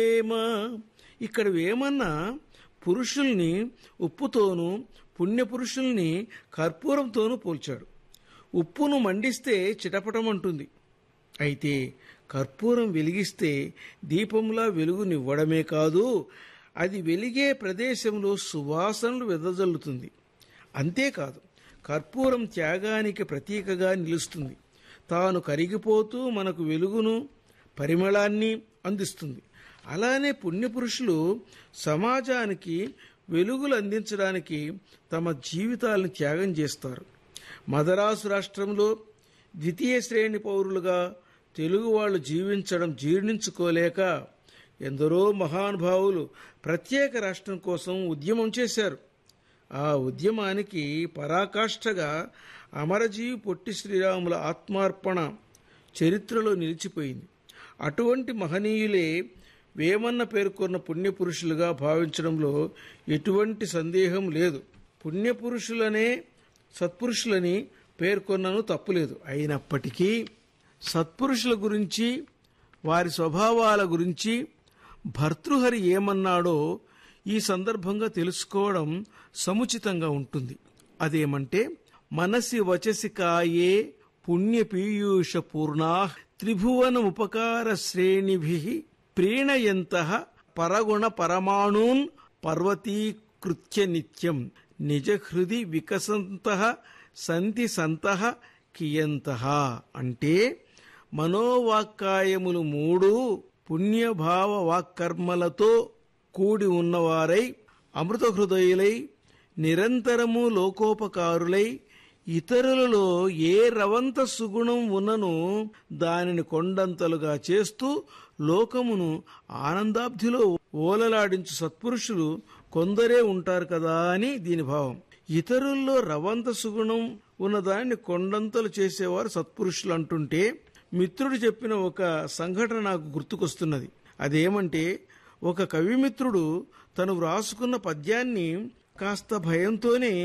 వేమ ఇక్కడ వేమన్నా పురుషుల్ని ఉప్పుతోనూ పుణ్యపురుషుల్ని కర్పూరంతోనూ పోల్చాడు ఉప్పును మండిస్తే చిటపటమంటుంది అయితే కర్పూరం వెలిగిస్తే దీపంలా వెలుగునివ్వడమే కాదు అది వెలిగే ప్రదేశంలో సువాసనలు వెదజల్లుతుంది అంతేకాదు కర్పూరం త్యాగానికి ప్రతీకగా నిలుస్తుంది తాను కరిగిపోతూ మనకు వెలుగును పరిమళాన్ని అందిస్తుంది అలానే పుణ్యపురుషులు సమాజానికి వెలుగులు అందించడానికి తమ జీవితాలను త్యాగం చేస్తారు మదరాసు రాష్ట్రంలో ద్వితీయ శ్రేణి పౌరులుగా తెలుగు వాళ్ళు జీవించడం జీర్ణించుకోలేక ఎందరో మహానుభావులు ప్రత్యేక రాష్ట్రం కోసం ఉద్యమం చేశారు ఆ ఉద్యమానికి పరాకాష్ఠగా అమరజీవి పొట్టి శ్రీరాముల ఆత్మార్పణ చరిత్రలో నిలిచిపోయింది అటువంటి మహనీయులే వేమన్న పేర్కొన్న పుణ్యపురుషులుగా భావించడంలో ఎటువంటి సందేహం లేదు పుణ్యపురుషులనే సత్పురుషులని పేర్కొన్నను తప్పులేదు అయినప్పటికీ సత్పురుషుల గురించి వారి స్వభావాల గురించి భర్తృహరి ఏమన్నాడో ఈ సందర్భంగా తెలుసుకోవడం సముచితంగా ఉంటుంది అదేమంటే మనసి వచసి కాయే పుణ్య పీయూష పూర్ణా త్రిభువన ఉపకార శ్రేణిభి ప్రీణయంత పరగుణ పరమాణూన్ పర్వతీకృత్య నిత్యం నిజ హృది వికసంత సంతి సంత కియంత అంటే మనోవాక్కాయములు మూడు పుణ్యభావ వాక్కర్మలతో కూడి ఉన్నవారై అమృత హృదయులై నిరంతరము లోకోపకారులై ఇతరులలో ఏ రవంత సుగుణం ఉన్నను దానిని కొండంతలుగా చేస్తూ లోకమును ఆనందాబ్ధిలో ఓలలాడించు సత్పురుషులు కొందరే ఉంటారు కదా అని దీని భావం ఇతరుల్లో రవంత సుగుణం ఉన్నదాన్ని కొండంతలు చేసేవారు సత్పురుషులు అంటుంటే మిత్రుడు చెప్పిన ఒక సంఘటన నాకు గుర్తుకొస్తున్నది అదేమంటే ఒక కవిమిత్రుడు తను వ్రాసుకున్న పద్యాన్ని కాస్త భయంతోనే